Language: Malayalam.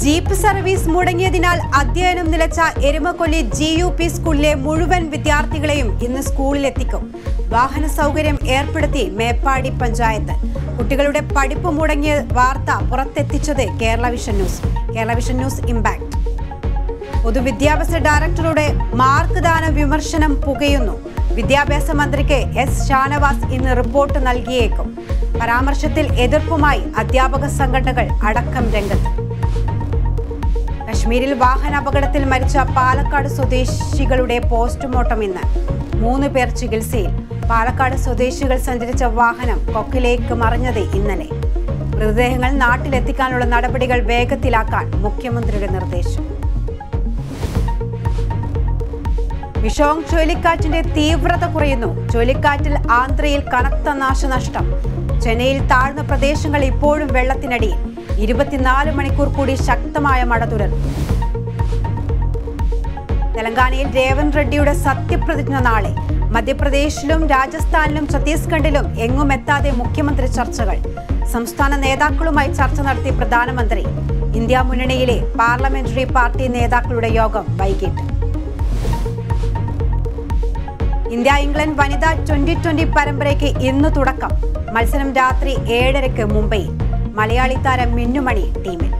ജീപ്പ് സർവീസ് മുടങ്ങിയതിനാൽ അധ്യയനം നിലച്ച എരുമക്കൊല്ലി ജി യു പി സ്കൂളിലെ മുഴുവൻ വിദ്യാർത്ഥികളെയും ഇന്ന് സ്കൂളിലെത്തിക്കും വാഹന സൗകര്യം ഏർപ്പെടുത്തി മേപ്പാടി പഞ്ചായത്ത് കുട്ടികളുടെ പഠിപ്പ് മുടങ്ങിയ വാർത്ത പുറത്തെത്തിച്ചത് Kerala vision news Kerala vision news impact പൊതുവിദ്യാഭ്യാസ ഡയറക്ടറുടെ മാർക്ക് ദാന വിമർശനം പുകയുന്നു വിദ്യാഭ്യാസ മന്ത്രിക്ക് എസ് ഷാനവാസ് ഇന്ന് റിപ്പോർട്ട് നൽകിയേക്കും പരാമർശത്തിൽ എതിർപ്പുമായി അധ്യാപക സംഘടനകൾ അടക്കം രംഗത്ത് കശ്മീരിൽ വാഹനാപകടത്തിൽ മരിച്ച പാലക്കാട് സ്വദേശികളുടെ പോസ്റ്റ്മോർട്ടം ഇന്ന് മൂന്ന് പേർ ചികിത്സയിൽ പാലക്കാട് സ്വദേശികൾ സഞ്ചരിച്ച വാഹനം കൊക്കിലേക്ക് മറിഞ്ഞത് ഇന്നലെ മൃതദേഹങ്ങൾ നാട്ടിലെത്തിക്കാനുള്ള നടപടികൾ വേഗത്തിലാക്കാൻ മുഖ്യമന്ത്രിയുടെ നിർദ്ദേശം വിഷോങ് ചുഴലിക്കാറ്റിന്റെ തീവ്രത കുറയുന്നു ചുഴലിക്കാറ്റിൽ ആന്ധ്രയിൽ കനത്ത നാശനഷ്ടം ചെന്നൈയിൽ താഴ്ന്ന പ്രദേശങ്ങൾ ഇപ്പോഴും വെള്ളത്തിനടിയിൽ ഇരുപത്തിനാല് മണിക്കൂർ കൂടി ശക്തമായ മഴ തുടരും തെലങ്കാനയിൽ രേവന്ത് റെഡ്ഡിയുടെ സത്യപ്രതിജ്ഞ നാളെ മധ്യപ്രദേശിലും രാജസ്ഥാനിലും ഛത്തീസ്ഗഡിലും എങ്ങും എത്താതെ മുഖ്യമന്ത്രി ചർച്ചകൾ സംസ്ഥാന നേതാക്കളുമായി ചർച്ച നടത്തി പ്രധാനമന്ത്രി ഇന്ത്യ മുന്നണിയിലെ പാർലമെന്ററി പാർട്ടി നേതാക്കളുടെ യോഗം വൈകിട്ട് ഇന്ത്യ ഇംഗ്ലണ്ട് വനിതാ ട്വന്റി ട്വന്റി പരമ്പരയ്ക്ക് ഇന്ന് തുടക്കം മത്സരം രാത്രി ഏഴരയ്ക്ക് മുംബൈയിൽ മലയാളി താരം മിന്നുമണി ടീമിൽ